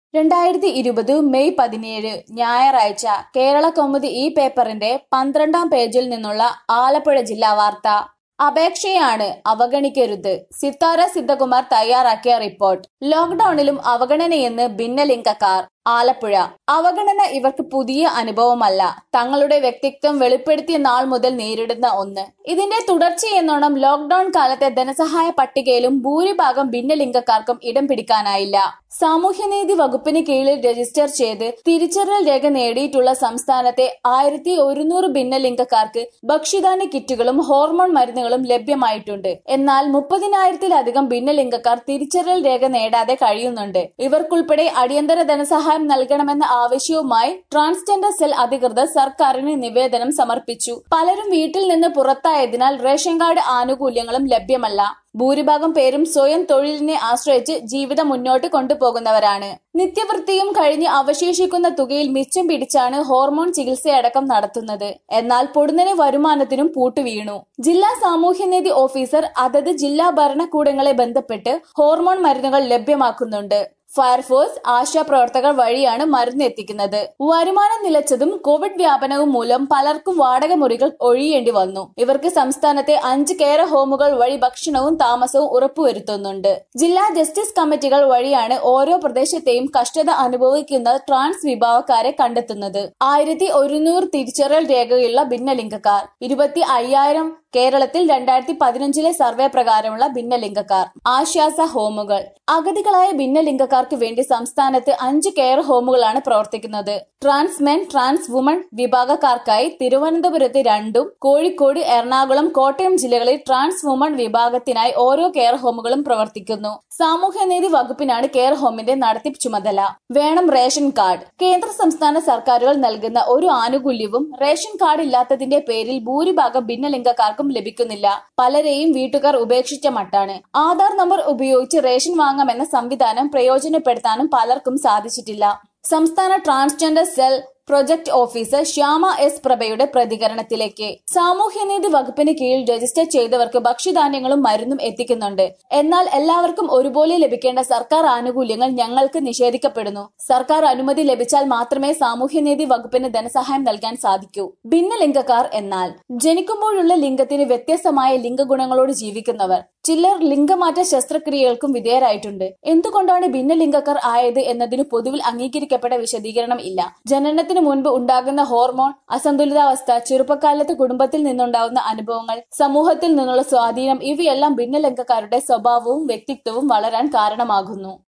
രണ്ടായിരത്തി ഇരുപത് മെയ് പതിനേഴ് ഞായറാഴ്ച കേരള കൗമുദി ഈ പേപ്പറിന്റെ പന്ത്രണ്ടാം പേജിൽ നിന്നുള്ള ആലപ്പുഴ ജില്ലാ വാർത്ത അപേക്ഷയാണ് അവഗണിക്കരുത് സിത്താര സിദ്ധകുമാർ തയ്യാറാക്കിയ റിപ്പോർട്ട് ലോക്ഡൌണിലും അവഗണനയെന്ന് ഭിന്നലിംഗക്കാർ ആലപ്പുഴ അവഗണന ഇവർക്ക് പുതിയ അനുഭവമല്ല തങ്ങളുടെ വ്യക്തിത്വം വെളിപ്പെടുത്തിയ നാൾ മുതൽ നേരിടുന്ന ഒന്ന് ഇതിന്റെ തുടർച്ചയെന്നോണം ലോക്ഡൌൺ കാലത്തെ ധനസഹായ പട്ടികയിലും ഭൂരിഭാഗം ഭിന്നലിംഗക്കാർക്കും ഇടം പിടിക്കാനായില്ല സാമൂഹ്യനീതി വകുപ്പിന് കീഴിൽ രജിസ്റ്റർ ചെയ്ത് തിരിച്ചറിയൽ രേഖ നേടിയിട്ടുള്ള സംസ്ഥാനത്തെ ആയിരത്തി ഒരുന്നൂറ് ഭിന്നലിംഗക്കാർക്ക് ഭക്ഷ്യധാന്യ കിറ്റുകളും ഹോർമോൺ മരുന്നുകളും ലഭ്യമായിട്ടുണ്ട് എന്നാൽ മുപ്പതിനായിരത്തിലധികം ഭിന്നലിംഗക്കാർ തിരിച്ചറിയൽ രേഖ നേടാതെ കഴിയുന്നുണ്ട് ഇവർക്കുൾപ്പെടെ അടിയന്തര ധനസഹായം നൽകണമെന്ന ആവശ്യവുമായി ട്രാൻസ്ജെൻഡർ സെൽ അധികൃതർ സർക്കാരിന് നിവേദനം സമർപ്പിച്ചു പലരും വീട്ടിൽ നിന്ന് പുറത്തായതിനാൽ റേഷൻ കാർഡ് ആനുകൂല്യങ്ങളും ലഭ്യമല്ല ഭൂരിഭാഗം പേരും സ്വയം തൊഴിലിനെ ആശ്രയിച്ച് ജീവിതം മുന്നോട്ട് കൊണ്ടുപോകുന്നവരാണ് നിത്യവൃത്തിയും കഴിഞ്ഞ് അവശേഷിക്കുന്ന തുകയിൽ മിച്ചം പിടിച്ചാണ് ഹോർമോൺ ചികിത്സയടക്കം നടത്തുന്നത് എന്നാൽ പൊടുന്നനെ വരുമാനത്തിനും പൂട്ടുവീണു ജില്ലാ സാമൂഹ്യനീതി ഓഫീസർ അതത് ജില്ലാ ഭരണകൂടങ്ങളെ ബന്ധപ്പെട്ട് ഹോർമോൺ മരുന്നുകൾ ലഭ്യമാക്കുന്നുണ്ട് ഫയർഫോഴ്സ് ആശാപ്രവർത്തകർ വഴിയാണ് മരുന്ന് എത്തിക്കുന്നത് വരുമാനം നിലച്ചതും കോവിഡ് വ്യാപനവും മൂലം പലർക്കും വാടക മുറികൾ ഒഴിയേണ്ടി വന്നു ഇവർക്ക് സംസ്ഥാനത്തെ അഞ്ച് കെയർ ഹോമുകൾ വഴി ഭക്ഷണവും താമസവും ഉറപ്പുവരുത്തുന്നുണ്ട് ജില്ലാ ജസ്റ്റിസ് കമ്മിറ്റികൾ വഴിയാണ് ഓരോ പ്രദേശത്തെയും കഷ്ടത അനുഭവിക്കുന്ന ട്രാൻസ് വിഭാഗക്കാരെ കണ്ടെത്തുന്നത് ആയിരത്തി ഒരുന്നൂറ് തിരിച്ചറിയൽ രേഖയുള്ള ഭിന്നലിംഗക്കാർ ഇരുപത്തി അയ്യായിരം കേരളത്തിൽ രണ്ടായിരത്തി പതിനഞ്ചിലെ സർവേ പ്രകാരമുള്ള ഭിന്നലിംഗക്കാർ ആശ്വാസ ഹോമുകൾ അഗതികളായ ഭിന്നലിംഗക്കാർക്ക് വേണ്ടി സംസ്ഥാനത്ത് അഞ്ച് കെയർ ഹോമുകളാണ് പ്രവർത്തിക്കുന്നത് ട്രാൻസ് മെൻ ട്രാൻസ് വുമൺ വിഭാഗക്കാർക്കായി തിരുവനന്തപുരത്ത് രണ്ടും കോഴിക്കോട് എറണാകുളം കോട്ടയം ജില്ലകളിൽ ട്രാൻസ് വുമൺ വിഭാഗത്തിനായി ഓരോ കെയർ ഹോമുകളും പ്രവർത്തിക്കുന്നു സാമൂഹ്യനീതി വകുപ്പിനാണ് കെയർ ഹോമിന്റെ നടത്തിപ്പ് ചുമതല വേണം റേഷൻ കാർഡ് കേന്ദ്ര സംസ്ഥാന സർക്കാരുകൾ നൽകുന്ന ഒരു ആനുകൂല്യവും റേഷൻ കാർഡ് ഇല്ലാത്തതിന്റെ പേരിൽ ഭൂരിഭാഗം ഭിന്നലിംഗക്കാർക്കും ലഭിക്കുന്നില്ല പലരെയും വീട്ടുകാർ ഉപേക്ഷിച്ച മട്ടാണ് ആധാർ നമ്പർ ഉപയോഗിച്ച് റേഷൻ വാങ്ങാമെന്ന സംവിധാനം പ്രയോജനപ്പെടുത്താനും പലർക്കും സാധിച്ചിട്ടില്ല സംസ്ഥാന transgender cell project officer Shyama S പ്രഭയുടെ പ്രതികരണത്തിലേക്ക് സാമൂഹ്യനീതി വകുപ്പിന് കീഴിൽ രജിസ്റ്റർ ചെയ്തവർക്ക് ഭക്ഷ്യധാന്യങ്ങളും മരുന്നും എത്തിക്കുന്നുണ്ട് എന്നാൽ എല്ലാവർക്കും ഒരുപോലെ ലഭിക്കേണ്ട സർക്കാർ ആനുകൂല്യങ്ങൾ ഞങ്ങൾക്ക് നിഷേധിക്കപ്പെടുന്നു സർക്കാർ അനുമതി ലഭിച്ചാൽ മാത്രമേ സാമൂഹ്യനീതി വകുപ്പിന് ധനസഹായം നൽകാൻ സാധിക്കൂ ഭിന്നലിംഗക്കാർ എന്നാൽ ജനിക്കുമ്പോഴുള്ള ലിംഗത്തിന് വ്യത്യസ്തമായ ലിംഗഗുണങ്ങളോട് ജീവിക്കുന്നവർ ചിലർ ലിംഗമാറ്റ ശസ്ത്രക്രിയകൾക്കും വിധേയരായിട്ടുണ്ട് എന്തുകൊണ്ടാണ് ഭിന്നലിംഗക്കാർ ആയത് എന്നതിന് പൊതുവിൽ അംഗീകരിക്കപ്പെട്ട വിശദീകരണം ഇല്ല ജനനത്തിന് മുൻപ് ഉണ്ടാകുന്ന ഹോർമോൺ അസന്തുലിതാവസ്ഥ ചെറുപ്പകാലത്ത് കുടുംബത്തിൽ നിന്നുണ്ടാകുന്ന അനുഭവങ്ങൾ സമൂഹത്തിൽ നിന്നുള്ള സ്വാധീനം ഇവയെല്ലാം ഭിന്നലിംഗക്കാരുടെ സ്വഭാവവും വ്യക്തിത്വവും വളരാൻ കാരണമാകുന്നു